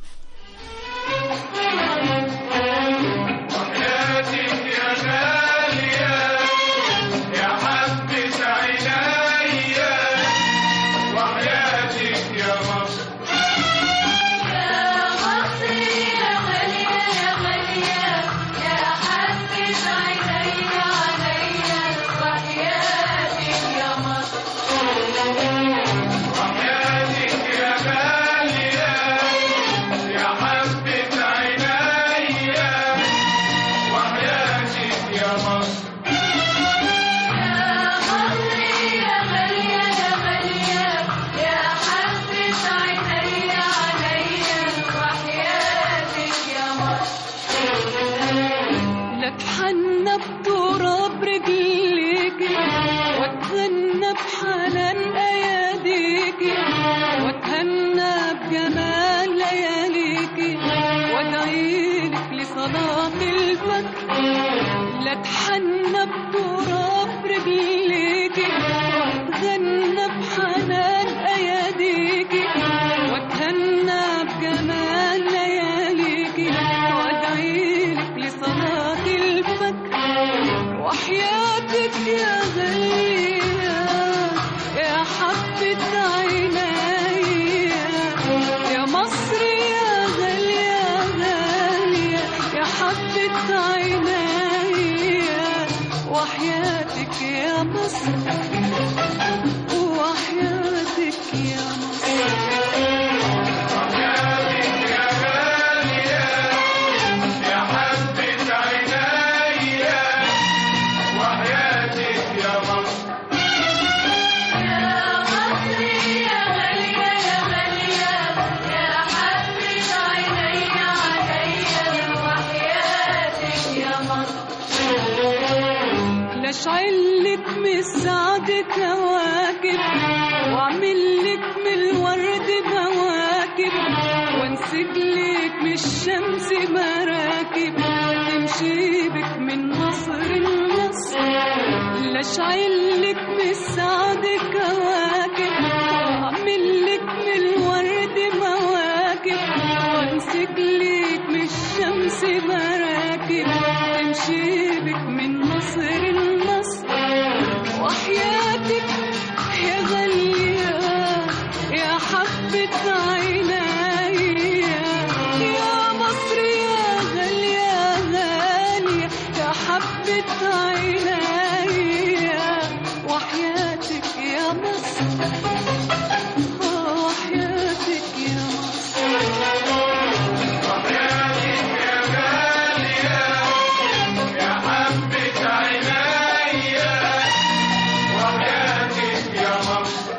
حياتك يا غالية يا حبة عينيا وحياتك يا مصر يا مصر يا غالية يا غالية يا حبة عيني يا مصر لك حنة بتراب رجليكي واتغنى بحنان اياديكي واتهنى بجمال لياليكي وادعيلك لصلاة الفجر لا تحنى بتراب رجليكي واتغنى بحنان اياديكي واتهنى بجمال لياليكي وادعيلك لصلاة الفجر وحياتك يا غالية يا حبة عيني يا مصر يا غالية غالية يا حبة عيني وحياتك يا مصر وحياتك يا مصر يا حبة عينيا وحياتك يا مصر لاش علك من السعد كواكب واعمل لك من الورد بواكب وانسج لك من الشمس مراكب تمشي بك من مصر لمصر لاش علك من السعد كواكب واعمل لك من الورد مواكب وانسج لك من الشمس مراكب تمشي بك من مصر لمصر وحياتك يا غالية يا حبة عيني يا مصر يا غالية غالية يا حبة عيني وحياتك يا مصر آه، وحياتك يا مصر يا حبة عينيا وحياتك يا مصر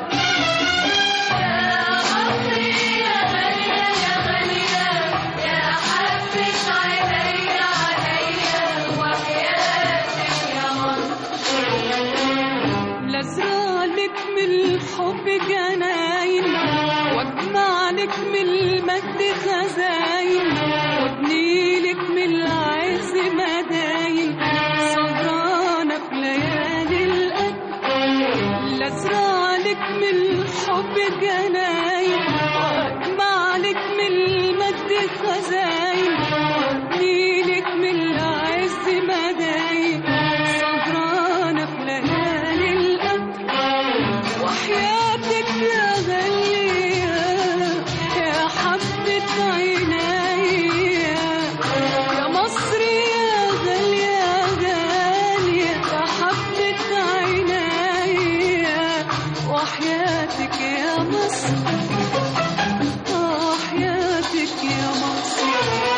لازرع لك من الحب جناين واجمع لك من المجد خزاين وابني لك من العز مداين سهرانة في ليالي القدر لازرع لك من الحب جناين واجمع لك من المجد خزاين وابني لك من العز مداين سهرانة في ليالي القدر وحياتك يا غالية يا حبة عيني يا مصر يا غالية غالية يا حبة عيني وحياتك يا مصر آه، وحياتك يا مصر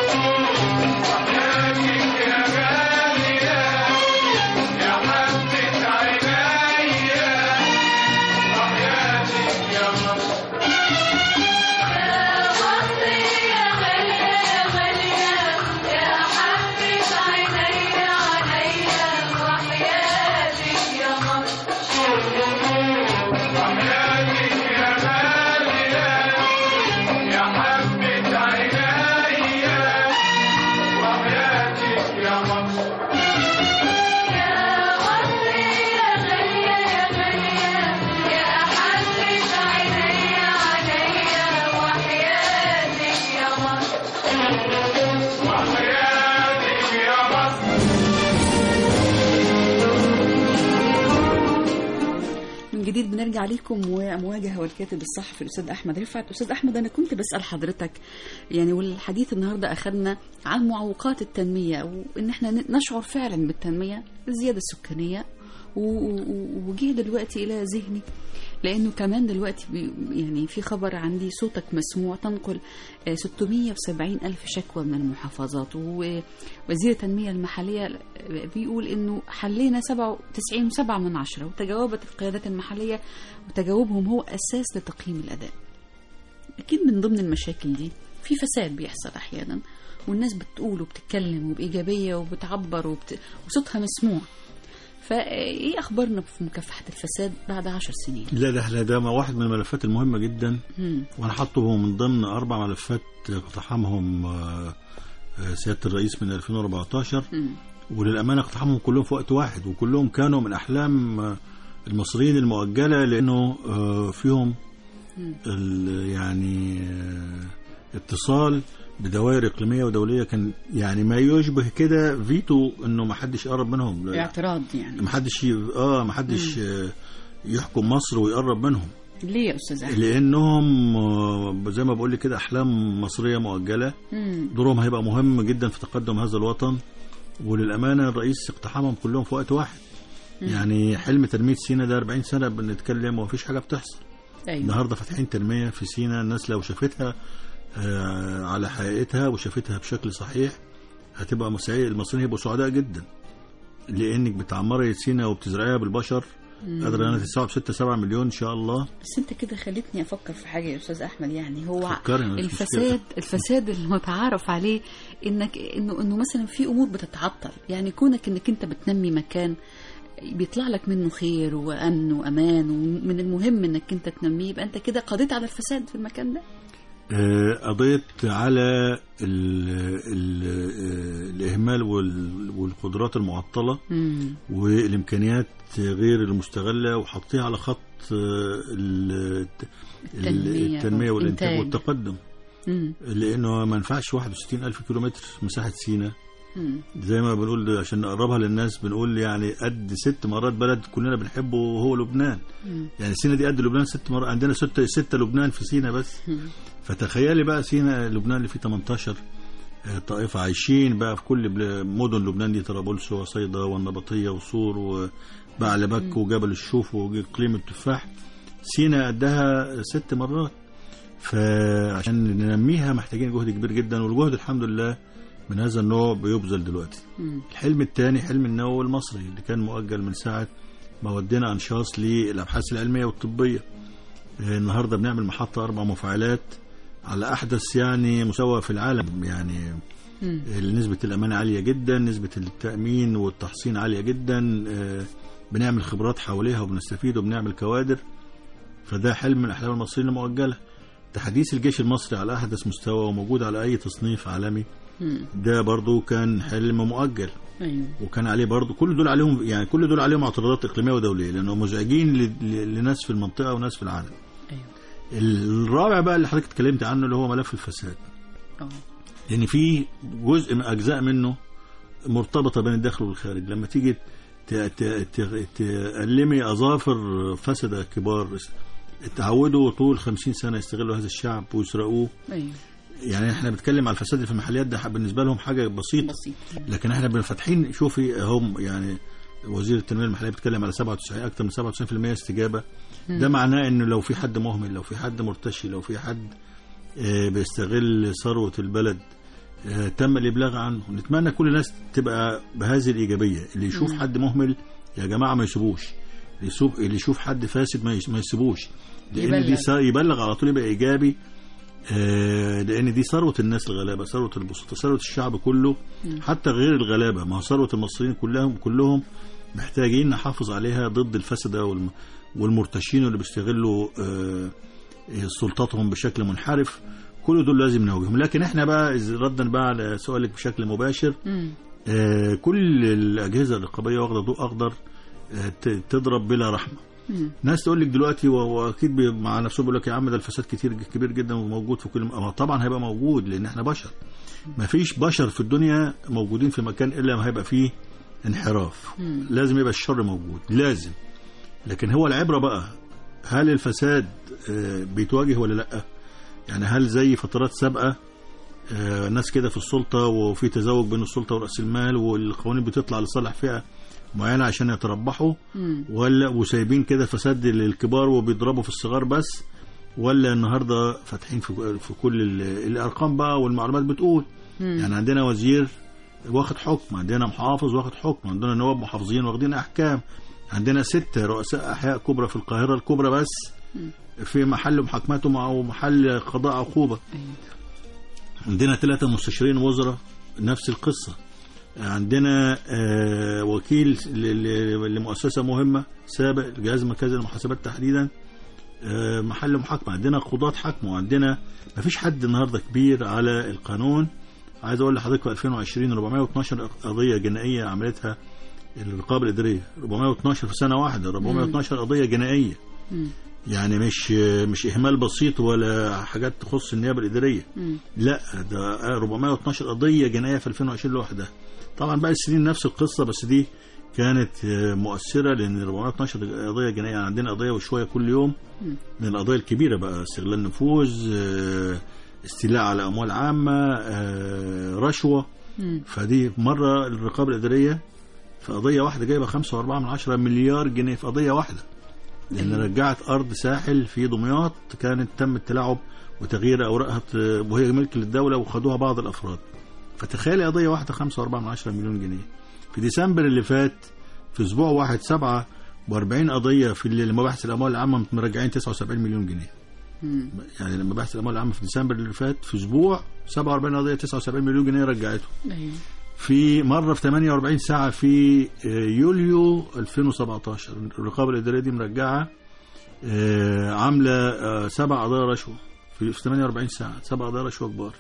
يا حبة عينيا وحياتك يا مصر وحياتك يا غالية يا حبة عينيا وحياتك يا مصر وحياتك يا مصر من جديد بنرجع لكم ومواجهه والكاتب الصحفي الاستاذ احمد رفعت استاذ احمد انا كنت بسال حضرتك يعني والحديث النهارده اخذنا عن معوقات التنميه وان احنا نشعر فعلا بالتنميه الزياده السكانيه و- و- وجه دلوقتي الى ذهني لانه كمان دلوقتي بي- يعني في خبر عندي صوتك مسموع تنقل آه، 670 الف شكوى من المحافظات ووزير التنميه المحليه آه، بيقول انه حلينا 97 7 من عشرة وتجاوبت القيادات المحليه وتجاوبهم هو اساس لتقييم الاداء اكيد من ضمن المشاكل دي في فساد بيحصل احيانا والناس بتقول وبتتكلم وبايجابيه وبتعبر وبت... وصوتها مسموع فايه اخبارنا في مكافحه الفساد بعد عشر سنين لا ده ده ده واحد من الملفات المهمه جدا مم. وانا حاطه من ضمن اربع ملفات اقتحمهم آه، آه، سياده الرئيس من 2014 مم. وللامانه اقتحمهم كلهم في وقت واحد وكلهم كانوا من احلام آه، المصريين المؤجله لانه آه، فيهم ال- يعني آه، اتصال بدوائر اقليميه ودوليه كان يعني ما يشبه كده فيتو انه ما حدش يقرب منهم لا- اعتراض يعني ما حدش ي- اه ما حدش آه، يحكم مصر ويقرب منهم ليه يا استاذ احمد لانهم آه، زي ما بقول لك كده احلام مصريه مؤجله مم. دورهم هيبقى مهم جدا في تقدم هذا الوطن وللامانه الرئيس اقتحمهم كلهم في وقت واحد يعني حلم تنميه سينا ده 40 سنه بنتكلم ومفيش حاجه بتحصل ايوه النهارده فاتحين تنميه في سينا الناس لو شافتها آه، على حقيقتها وشافتها بشكل صحيح هتبقى مسعي المصريين هيبقوا سعداء جدا لانك بتعمري سينا وبتزرعيها بالبشر قادره انها تستوعب 6 7 مليون ان شاء الله بس انت كده خلتني افكر في حاجه يا استاذ احمد يعني هو فكري، مفيش الفساد الفساد المتعارف عليه انك انه انه مثلا في امور بتتعطل يعني كونك انك انت بتنمي مكان بيطلع لك منه خير وامن وامان ومن المهم انك انت تنميه يبقى انت كده قضيت على الفساد في المكان ده آه، قضيت على ال ال آه، الإهمال وال- والقدرات المعطلة مم. والإمكانيات غير المستغلة وحطيها على خط آه، ال- التنمية التنمية والإنتاج والإنتاج. والتقدم مم. لأنه ما ينفعش 61 ألف كيلومتر مساحة سينا مم. زي ما بنقول ده عشان نقربها للناس بنقول يعني قد ست مرات بلد كلنا بنحبه وهو لبنان مم. يعني سينا دي قد لبنان ست مرات عندنا ستة ستة لبنان في سينا بس مم. فتخيلي بقى سينا لبنان اللي فيه 18 آه، طائفة عايشين بقى في كل بل- مدن لبنان دي طرابلس وصيدا والنبطية وصور وبعلبك وجبل الشوف وإقليم التفاح سينا قدها ست مرات فعشان ننميها محتاجين جهد كبير جدا والجهد الحمد لله من هذا النوع بيبذل دلوقتي مم. الحلم الثاني حلم النووي المصري اللي كان مؤجل من ساعة ما ودينا أنشاص للأبحاث العلمية والطبية آه، النهاردة بنعمل محطة أربع مفاعلات على أحدث يعني مستوى في العالم يعني مم. نسبة الأمان عالية جدا نسبة التأمين والتحصين عالية جدا آه، بنعمل خبرات حواليها وبنستفيد وبنعمل كوادر فده حلم من أحلام المصريين المؤجلة تحديث الجيش المصري على أحدث مستوى وموجود على أي تصنيف عالمي مم. ده برضو كان حلم مؤجل ايوه وكان عليه برضو كل دول عليهم يعني كل دول عليهم اعتراضات إقليمية ودولية لأنهم مزعجين ل- ل- لناس في المنطقة وناس في العالم ايوه الرابع بقى اللي حضرتك اتكلمت عنه اللي هو ملف الفساد اه لان في جزء من اجزاء منه مرتبطه بين الداخل والخارج لما تيجي ت- ت- ت- تألمي اظافر فسده كبار اتعودوا طول خمسين سنه يستغلوا هذا الشعب ويسرقوه ايوه يعني احنا بنتكلم على الفساد في المحليات ده بالنسبه لهم حاجه بسيطه بسيط لكن احنا بنفتحين شوفي هم يعني وزير التنميه المحليه بيتكلم على 97 اكثر من 97% استجابه ده معناه انه لو في حد مهمل لو في حد مرتشي لو في حد آه، بيستغل ثروه البلد آه، تم الابلاغ عنه نتمنى كل الناس تبقى بهذه الايجابيه اللي يشوف حد مهمل يا جماعه ما يسيبوش اللي يشوف اللي يشوف حد فاسد ما يس- ما يسيبوش لان يبلغ. دي س- يبلغ على طول يبقى ايجابي آه، لان دي ثروه الناس الغلابه ثروه البسطاء ثروه الشعب كله حتى غير الغلابه ما هو ثروه المصريين كلهم كلهم محتاجين نحافظ عليها ضد الفسده والم- والمرتشين اللي بيستغلوا آه، سلطاتهم بشكل منحرف كل دول لازم نواجههم لكن احنا بقى إذا ردا بقى على سؤالك بشكل مباشر مم. آه، كل الاجهزه الرقابيه واخده ضوء اخضر آه، ت- تضرب بلا رحمه مم. ناس تقول لك دلوقتي و- واكيد بي- مع نفسهم بيقول لك يا عم ده الفساد كتير كبير جدا وموجود في كل م- آه، طبعا هيبقى موجود لان احنا بشر ما فيش بشر في الدنيا موجودين في مكان الا ما هيبقى فيه انحراف مم. لازم يبقى الشر موجود لازم لكن هو العبره بقى هل الفساد آه، بيتواجه ولا لا يعني هل زي فترات سابقه آه، ناس كده في السلطه وفي تزاوج بين السلطه وراس المال والقوانين بتطلع لصالح فئه معينه عشان يتربحوا مم. ولا وسايبين كده فساد للكبار وبيضربوا في الصغار بس ولا النهارده فاتحين في في كل ال- الارقام بقى والمعلومات بتقول مم. يعني عندنا وزير واخد حكم عندنا محافظ واخد حكم عندنا نواب محافظين واخدين احكام عندنا ستة رؤساء احياء كبرى في القاهره الكبرى بس في محل محاكماتهم او محل قضاء عقوبه أيوة. عندنا ثلاثة مستشارين وزراء نفس القصة عندنا آه، وكيل ل- ل- لمؤسسة مهمة سابق الجهاز المركزي للمحاسبات تحديدا آه، محل محاكمة عندنا قضاة حكم وعندنا ما فيش حد النهاردة كبير على القانون عايز اقول لحضرتك في 2020 412 قضية جنائية عملتها الرقابة الإدارية 412 في سنة واحدة 412 قضية جنائية مم. يعني مش مش إهمال بسيط ولا حاجات تخص النيابة الإدارية مم. لا ده 412 قضية جنائية في 2020 لوحدها طبعا بقى السنين نفس القصة بس دي كانت آه، مؤثرة لأن 412 قضية جنائية عندنا قضية وشوية كل يوم مم. من القضايا الكبيرة بقى استغلال نفوذ آه، استيلاء على أموال عامة آه، رشوة مم. فدي مرة الرقابة الإدارية في قضية واحدة جايبة 5.4 من عشرة مليار جنيه في قضية واحدة لأن رجعت أرض ساحل في دمياط كانت تم التلاعب وتغيير أوراقها ت- وهي ملك للدولة وخدوها بعض الأفراد فتخيلي قضية واحدة 5.4 من عشرة مليون جنيه في ديسمبر اللي فات في أسبوع واحد سبعة وأربعين قضية في اللي مباحث الأموال العامة مرجعين 79 مليون جنيه مم. يعني لما مباحث الأموال العامة في ديسمبر اللي فات في أسبوع 47 قضية 79 مليون جنيه رجعته أيوة. في مرة في 48 ساعة في آه، يوليو 2017 الرقابة الإدارية دي مرجعة آه، عاملة آه، سبع قضايا رشوة في في 48 ساعة سبع قضايا رشوة كبار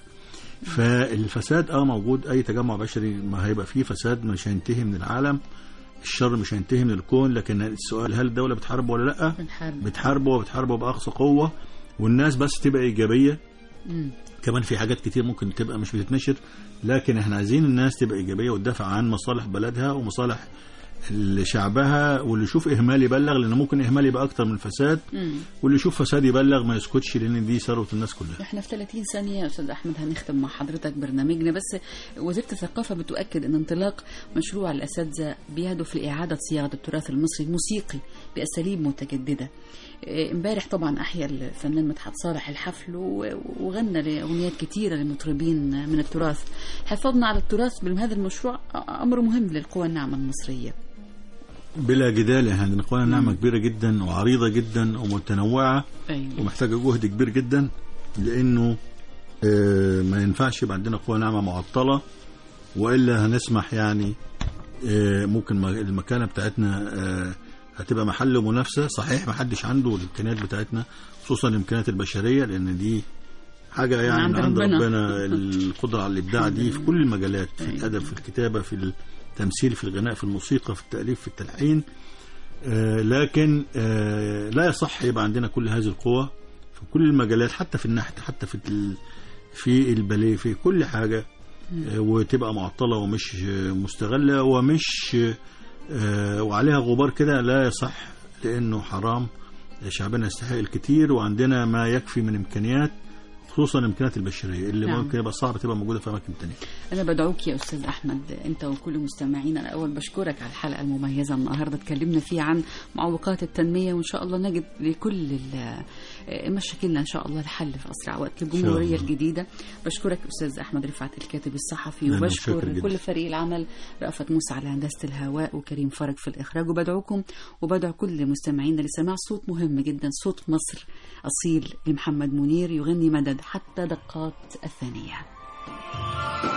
فالفساد اه موجود اي تجمع بشري ما هيبقى فيه فساد مش هينتهي من العالم الشر مش هينتهي من الكون لكن السؤال هل الدولة بتحاربه ولا لا بنحارب بتحاربه وبتحاربه بأقصى قوة والناس بس تبقى إيجابية مم. كمان في حاجات كتير ممكن تبقى مش بتتنشر لكن احنا عايزين الناس تبقى ايجابيه وتدافع عن مصالح بلدها ومصالح اللي شعبها واللي يشوف اهمال يبلغ لان ممكن اهمال يبقى اكتر من الفساد مم. واللي يشوف فساد يبلغ ما يسكتش لان دي ثروه الناس كلها احنا في 30 ثانية يا أستاذ أحمد هنختم مع حضرتك برنامجنا بس وزيرة الثقافة بتؤكد أن انطلاق مشروع الأساتذة بيهدف لإعادة صياغة التراث المصري الموسيقي بأساليب متجددة إيه، امبارح طبعا أحيا الفنان مدحت صالح الحفل و- وغنى لأغنيات كتيرة لمطربين من التراث حفاظنا على التراث بهذا المشروع أمر مهم للقوى الناعمة المصرية بلا جدال احنا عندنا قوانين نعمه كبيره جدا وعريضه جدا ومتنوعه أيوة. ومحتاجه جهد كبير جدا لانه آه، ما ينفعش يبقى عندنا قوه ناعمه معطله والا هنسمح يعني آه، ممكن ما- المكانه بتاعتنا آه، هتبقى محل منافسه صحيح ما حدش عنده الامكانيات بتاعتنا خصوصا الامكانيات البشريه لان دي حاجه يعني عند من عند ربنا. ربنا القدره على الابداع دي في كل المجالات في أيوة. الادب في الكتابه في التمثيل في الغناء في الموسيقى في التاليف في التلحين آه، لكن آه، لا يصح يبقى عندنا كل هذه القوى في كل المجالات حتى في النحت حتى في ال- في الباليه في كل حاجه آه، وتبقى معطله ومش آه، مستغله ومش آه، وعليها غبار كده لا يصح لانه حرام شعبنا يستحق الكثير وعندنا ما يكفي من امكانيات خصوصا الامكانيات البشريه اللي نعم. ممكن يبقى صعب تبقى موجوده في اماكن تانية أنا بدعوك يا أستاذ أحمد أنت وكل مستمعينا أنا أول بشكرك على الحلقة المميزة النهاردة اتكلمنا فيها عن معوقات التنمية وإن شاء الله نجد لكل ال- مشاكلنا إن شاء الله الحل في أسرع وقت الجمهورية الله. الجديدة بشكرك أستاذ أحمد رفعت الكاتب الصحفي أنا وبشكر متشكر جدا. كل فريق العمل رأفت موسى على هندسة الهواء وكريم فرج في الإخراج وبدعوكم وبدعو كل مستمعينا لسماع صوت مهم جدا صوت مصر أصيل لمحمد منير يغني مدد حتى دقات الثانية